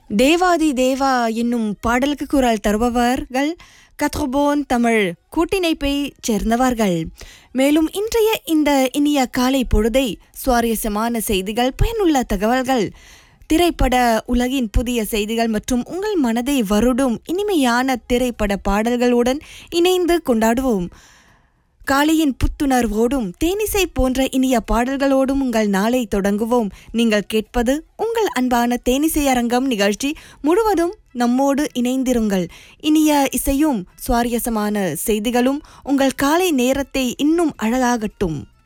தேவாதி தேவா என்னும் பாடலுக்கு குரல் தருபவர்கள் கத்ரோபோன் தமிழ் கூட்டிணைப்பை சேர்ந்தவர்கள் மேலும் இன்றைய இந்த இனிய காலை பொழுதை சுவாரஸ்யமான செய்திகள் பயனுள்ள தகவல்கள் திரைப்பட உலகின் புதிய செய்திகள் மற்றும் உங்கள் மனதை வருடும் இனிமையான திரைப்பட பாடல்களுடன் இணைந்து கொண்டாடுவோம் காலையின் புத்துணர்வோடும் தேனிசை போன்ற இனிய பாடல்களோடும் உங்கள் நாளை தொடங்குவோம் நீங்கள் கேட்பது உங்கள் அன்பான தேனிசை அரங்கம் நிகழ்ச்சி முழுவதும் நம்மோடு இணைந்திருங்கள் இனிய இசையும் சுவாரஸ்யமான செய்திகளும் உங்கள் காலை நேரத்தை இன்னும் அழகாகட்டும்